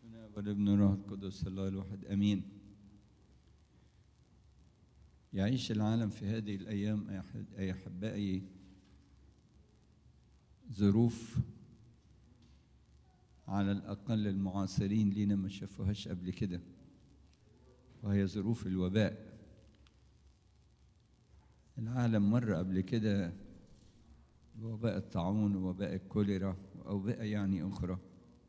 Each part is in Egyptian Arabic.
والابن الروح القدس الله الواحد امين يعيش العالم في هذه الايام أي أحد- اي احبائي ظروف على الاقل المعاصرين لينا ما شافوهاش قبل كده وهي ظروف الوباء العالم مر قبل كده بوباء الطاعون ووباء الكوليرا وأوبئة يعني أخرى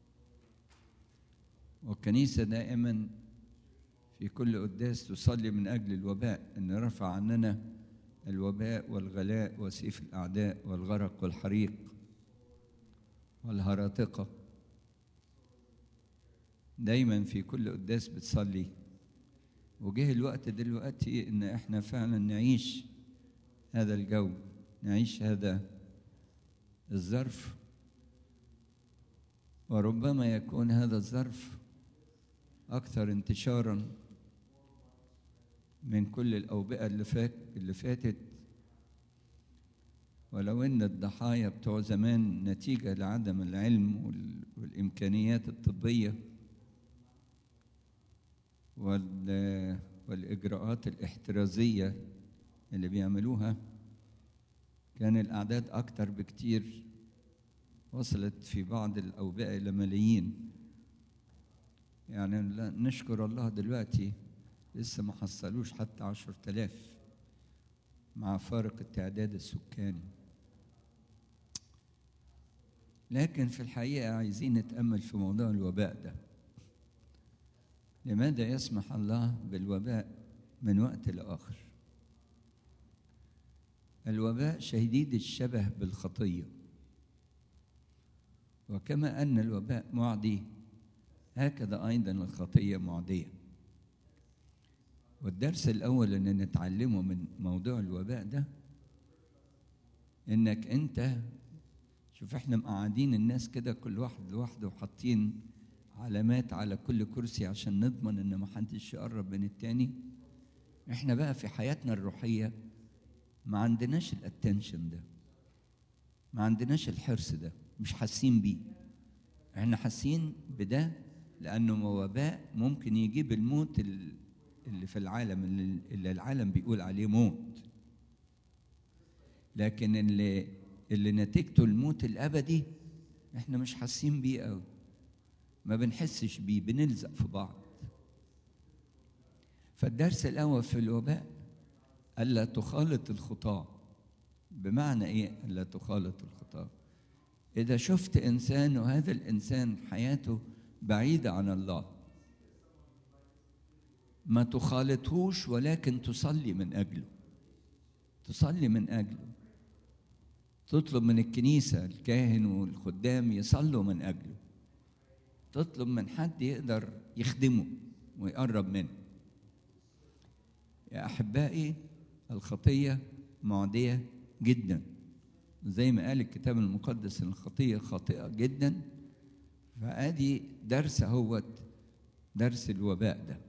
والكنيسة دائما في كل قداس تصلي من أجل الوباء أن رفع عننا الوباء والغلاء وسيف الأعداء والغرق والحريق والهراطقة دايما في كل قداس بتصلي وجه الوقت دلوقتي ان احنا فعلا نعيش هذا الجو نعيش هذا الظرف وربما يكون هذا الظرف اكثر انتشارا من كل الاوبئه اللي فات اللي فاتت ولو ان الضحايا بتوع زمان نتيجه لعدم العلم وال- والامكانيات الطبيه وال- والإجراءات الاحترازية اللي بيعملوها كان الأعداد أكتر بكتير وصلت في بعض الأوبئة إلى ملايين يعني لا- نشكر الله دلوقتي لسه ما حصلوش حتى عشر تلاف مع فارق التعداد السكاني لكن في الحقيقة عايزين نتأمل في موضوع الوباء ده لماذا يسمح الله بالوباء من وقت لآخر الوباء شديد الشبه بالخطية وكما أن الوباء معدي هكذا أيضا الخطية معدية والدرس الأول اللي نتعلمه من موضوع الوباء ده إنك أنت شوف إحنا مقعدين الناس كده كل واحد لوحده وحاطين علامات على كل كرسي عشان نضمن ان ما حدش يقرب من التاني احنا بقى في حياتنا الروحيه ما عندناش الاتنشن ده ما عندناش الحرص ده مش حاسين بيه احنا حاسين بده لانه وباء ممكن يجيب الموت ال- اللي في العالم اللي اللي العالم بيقول عليه موت لكن اللي اللي نتيجته الموت الابدي احنا مش حاسين بيه قوي ما بنحسش بيه بنلزق في بعض فالدرس الأول في الوباء ألا تخالط الخطاة بمعنى إيه ألا تخالط الخطاة إذا شفت إنسان وهذا الإنسان حياته بعيدة عن الله ما تخالطهوش ولكن تصلي من أجله تصلي من أجله تطلب من الكنيسة الكاهن والخدام يصلوا من أجله تطلب من حد يقدر يخدمه ويقرب منه يا احبائي الخطيه معديه جدا زي ما قال الكتاب المقدس ان الخطيه خاطئه جدا فادي درس اهوت درس الوباء ده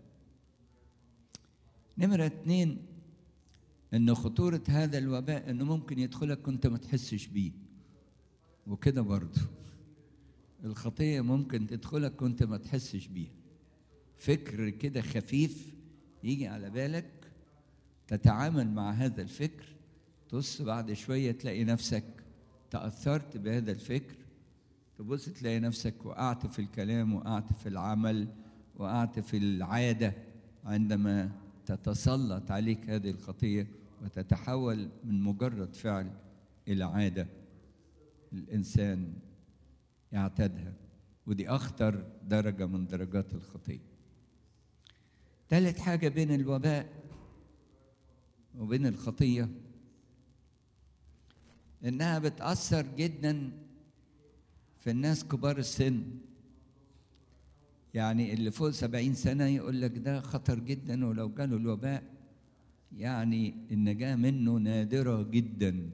نمرة اتنين ان خطورة هذا الوباء انه ممكن يدخلك وانت ما تحسش بيه وكده برضه الخطية ممكن تدخلك وانت ما تحسش بيها فكر كده خفيف يجي على بالك تتعامل مع هذا الفكر تبص بعد شوية تلاقي نفسك تأثرت بهذا الفكر تبص تلاقي نفسك وقعت في الكلام وقعت في العمل وقعت في العادة عندما تتسلط عليك هذه الخطية وتتحول من مجرد فعل إلى عادة الإنسان يعتادها ودي أخطر درجة من درجات الخطية ثالث حاجة بين الوباء وبين الخطية إنها بتأثر جدا في الناس كبار السن يعني اللي فوق سبعين سنة يقول لك ده خطر جدا ولو جاله الوباء يعني النجاة منه نادرة جدا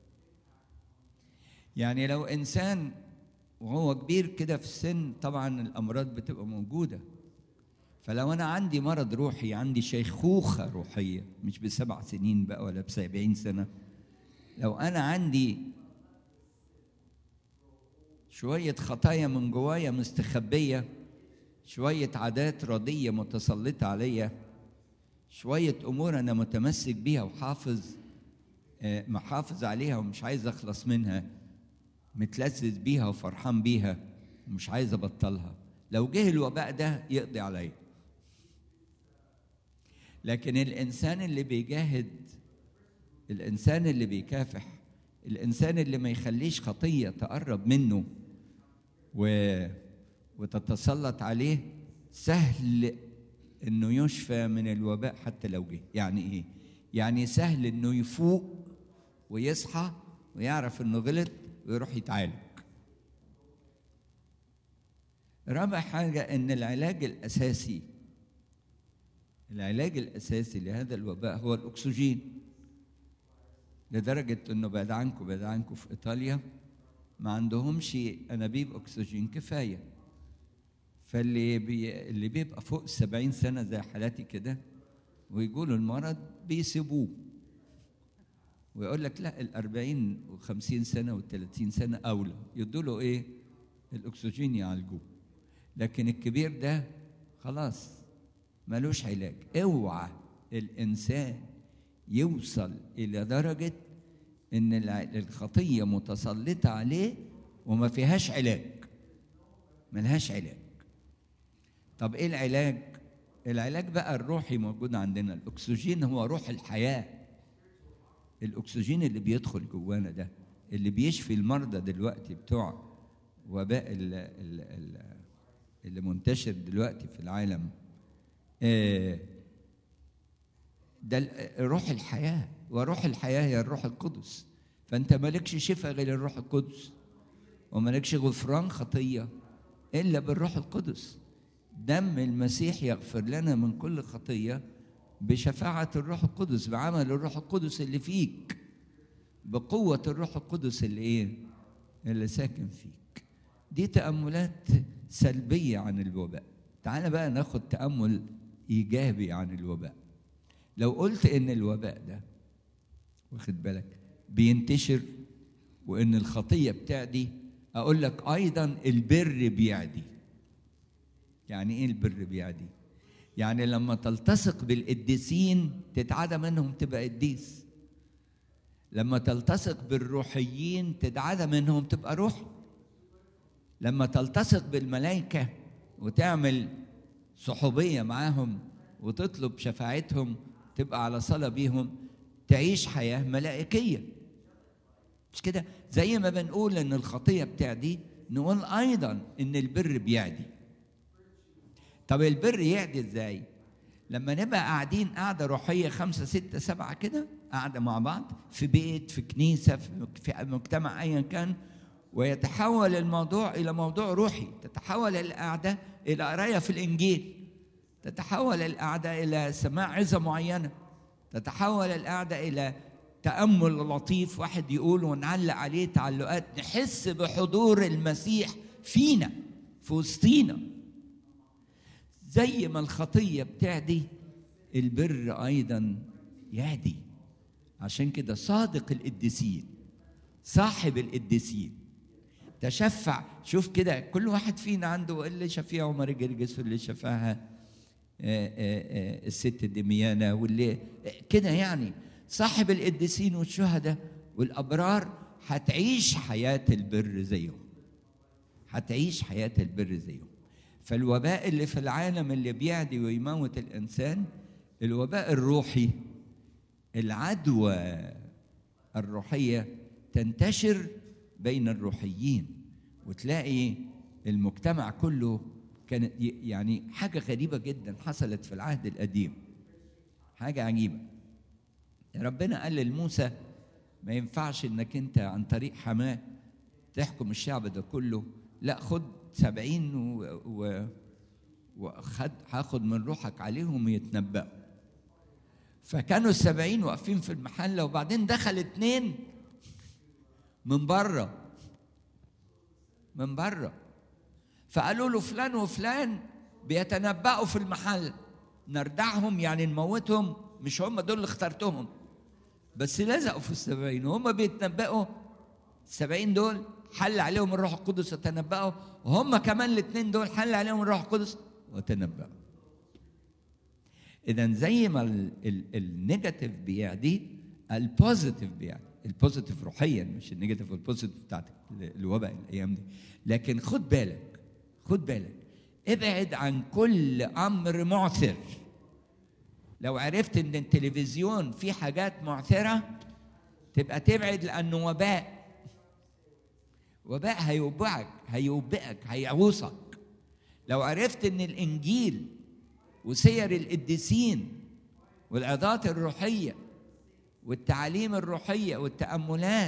يعني لو إنسان وهو كبير كده في السن طبعا الامراض بتبقى موجوده فلو انا عندي مرض روحي عندي شيخوخه روحيه مش بسبع سنين بقى ولا بسبعين سنه لو انا عندي شويه خطايا من جوايا مستخبيه شوية عادات ردية متسلطة عليا شوية أمور أنا متمسك بيها وحافظ آه، محافظ عليها ومش عايز أخلص منها متلذذ بيها وفرحان بيها ومش عايز أبطلها لو جه الوباء ده يقضي عليا لكن الإنسان اللي بيجاهد الإنسان اللي بيكافح الإنسان اللي ما يخليش خطية تقرب منه و... وتتسلط عليه سهل انه يشفى من الوباء حتى لو جه يعني ايه يعني سهل انه يفوق ويصحى ويعرف انه غلط ويروح يتعالج رابع حاجة ان العلاج الاساسي العلاج الاساسي لهذا الوباء هو الاكسجين لدرجة انه بعد عنكم بعد عنكم في ايطاليا ما عندهمش انابيب اكسجين كفايه فاللي بي اللي بيبقى فوق السبعين سنه زي حالاتي كده ويقولوا المرض بيسيبوه ويقول لك لا الأربعين وخمسين سنة والثلاثين سنة أولى يدوا له إيه الأكسجين يعالجوه لكن الكبير ده خلاص ملوش علاج اوعى الإنسان يوصل إلى درجة إن الخطية متسلطة عليه وما فيهاش علاج ملهاش علاج طب ايه العلاج العلاج بقى الروحي موجود عندنا الاكسجين هو روح الحياه الاكسجين اللي بيدخل جوانا ده اللي بيشفي المرضى دلوقتي بتوع وباء ال ال ال اللي منتشر دلوقتي في العالم آه ده روح الحياه وروح الحياه هي الروح القدس فانت مالكش شفاء غير الروح القدس ومالكش غفران خطيه الا بالروح القدس دم المسيح يغفر لنا من كل خطيه بشفاعه الروح القدس بعمل الروح القدس اللي فيك بقوه الروح القدس اللي ايه اللي ساكن فيك دي تاملات سلبيه عن الوباء تعال بقى ناخد تامل ايجابي عن الوباء لو قلت ان الوباء ده واخد بالك بينتشر وان الخطيه بتعدي اقول لك ايضا البر بيعدي يعني ايه البر بيعدي يعني لما تلتصق بالقديسين تتعدى منهم تبقى قديس لما تلتصق بالروحيين تتعدى منهم تبقى روح لما تلتصق بالملائكة وتعمل صحوبية معاهم وتطلب شفاعتهم تبقى على صلاة بيهم تعيش حياة ملائكية مش كده زي ما بنقول ان الخطية بتعدي نقول ايضا ان البر بيعدي طب البر يعدي ازاي لما نبقى قاعدين قاعدة روحية خمسة ستة سبعة كده قاعدة مع بعض في بيت في كنيسة في مجتمع أيا كان ويتحول الموضوع إلى موضوع روحي تتحول القعدة إلى قراية في الإنجيل تتحول القعدة إلى سماع عظة معينة تتحول القعدة إلى تأمل لطيف واحد يقول ونعلق عليه تعلقات نحس بحضور المسيح فينا في وسطينا زي ما الخطية بتعدي البر أيضا يعدي عشان كده صادق القديسين صاحب القديسين تشفع شوف كده كل واحد فينا عنده اللي شفيع عمر جرجس واللي شفاها الست دميانة واللي كده يعني صاحب القديسين والشهداء والأبرار هتعيش حياة البر زيهم هتعيش حياة البر زيهم فالوباء اللي في العالم اللي بيعدي ويموت الإنسان الوباء الروحي العدوى الروحية تنتشر بين الروحيين وتلاقي المجتمع كله كانت يعني حاجة غريبة جدا حصلت في العهد القديم حاجة عجيبة ربنا قال لموسى ما ينفعش انك انت عن طريق حماه تحكم الشعب ده كله لا خد سبعين و, و وخد هاخد من روحك عليهم يتنبأوا فكانوا السبعين واقفين في المحلة وبعدين دخل اتنين من بره من بره فقالوا له فلان وفلان بيتنبأوا في المحل نردعهم يعني نموتهم مش هم دول اللي اخترتهم بس لزقوا في السبعين وهم بيتنبأوا السبعين دول حل عليهم الروح القدس يتنبأوا وهم كمان الاثنين دول حل عليهم الروح القدس وتنبأوا اذا زي ما ال- ال- النيجاتيف بيعدي البوزيتيف بيعدي البوزيتيف روحيا مش النيجاتيف والبوزيتيف بتاعت ال- الوباء الايام دي لكن خد بالك خد بالك ابعد عن كل امر معثر لو عرفت ان التلفزيون فيه حاجات معثره تبقى تبعد لانه وباء وباء هيوبعك هيوبئك هيعوصك لو عرفت ان الانجيل وسير القديسين والعظات الروحيه والتعاليم الروحيه والتاملات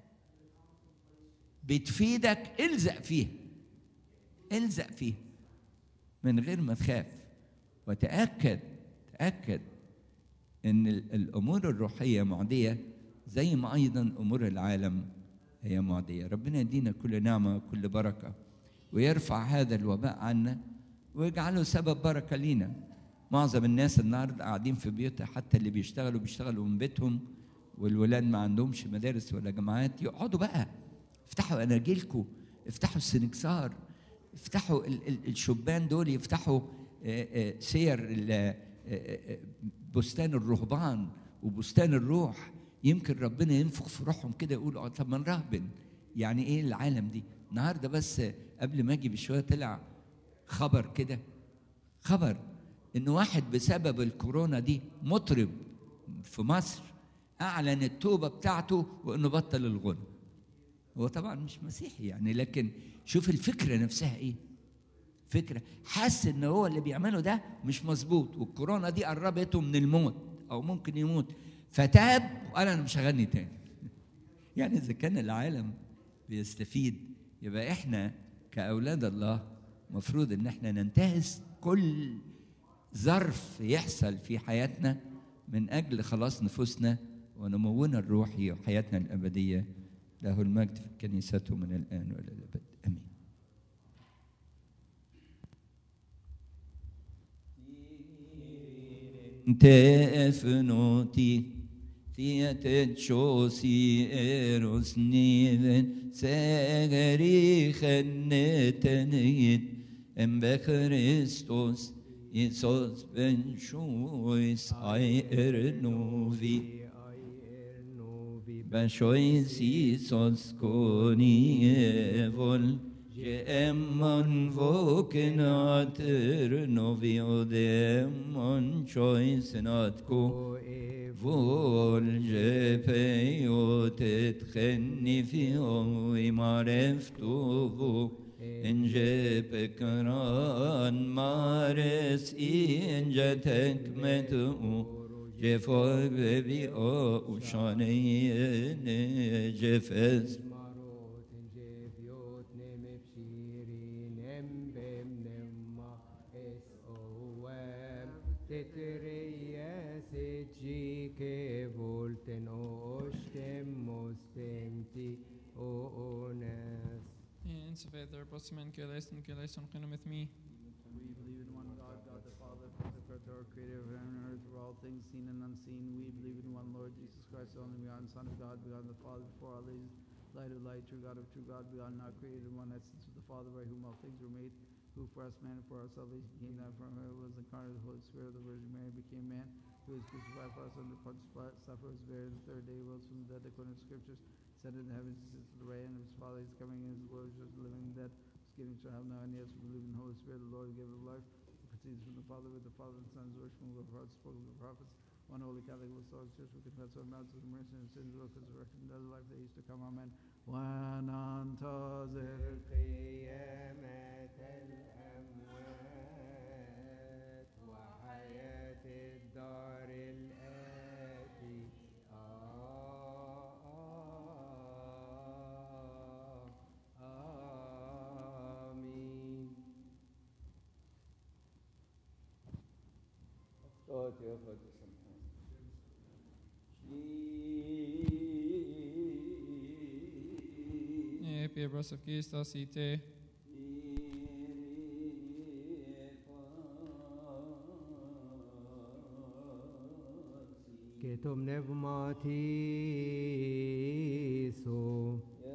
بتفيدك الزق فيها الزق فيها من غير ما تخاف وتاكد تاكد ان ال- الامور الروحيه معديه زي ما ايضا امور العالم هي معديه ربنا يدينا كل نعمه وكل بركه ويرفع هذا الوباء عنا ويجعله سبب بركه لينا معظم الناس النهارده قاعدين في بيوتها حتى اللي بيشتغلوا بيشتغلوا من بيتهم والولاد ما عندهمش مدارس ولا جامعات يقعدوا بقى افتحوا اناجيلكم افتحوا السنكسار افتحوا ال- ال- الشبان دول يفتحوا آه، آه، سير ال- آه، آه، بستان الرهبان وبستان الروح يمكن ربنا ينفخ في روحهم كده يقولوا آه، طب ما نرهبن يعني ايه العالم دي النهارده بس قبل ما اجي بشويه طلع خبر كده خبر ان واحد بسبب الكورونا دي مطرب في مصر اعلن التوبه بتاعته وانه بطل الغنى هو طبعا مش مسيحي يعني لكن شوف الفكره نفسها ايه فكره حس ان هو اللي بيعمله ده مش مظبوط والكورونا دي قربته من الموت او ممكن يموت فتاب وقال انا مش هغني تاني يعني اذا كان العالم بيستفيد يبقى احنا كاولاد الله مفروض ان احنا ننتهز كل ظرف يحصل في حياتنا من اجل خلاص نفوسنا ونمونا الروحي وحياتنا الابديه له المجد في كنيسته من الان والى الابد امين Tefnoti Tietet chosi eros niven Segeri chennetenit Em be Christus Isos ben shois ai ernovi Bashois Isos koni evol Emmon vokenat ernovi Odemmon chois natko Vol jepeiotet chenni fioi mareftuvu En jepekran mares in jetek metu Jefoy bebi o ushane jefes In Svedar, Bosman, Galeson, Galeson, Kinomithmi. We believe in one God, God the Father, Pantocrator, creator of heaven and earth, for all things seen and unseen. We believe in one Lord Jesus Christ, the only begotten Son of God, begotten of the Father before all ages, light of light, true God of true God, begotten, not created, in one essence with the Father, by whom all things were made, who for us man and for our salvation came down from heaven, was incarnate, the Holy Spirit of the Virgin Mary became man, who was crucified for us under Pontius Pilate, suffered, was buried, the third day rose from the dead, according to the Scriptures, ascended in heaven, sits at the right hand of his Father, he's coming in his glory, just the living and dead, was given to have now and yes, we believe in the Holy Spirit, the Lord, who gave of life, who proceeds from the Father, with the Father and Son, is worshipful of hearts, spoken of the prophets, one holy Catholic Apostolic Church, we confess our mouths of mercy and sins, will resurrection, and other life that is to come, amen. وننتظر قيامة الأموات وحياة الدار الآتي آمين E Piebros of Kistos, Ite. και το πνεύμα της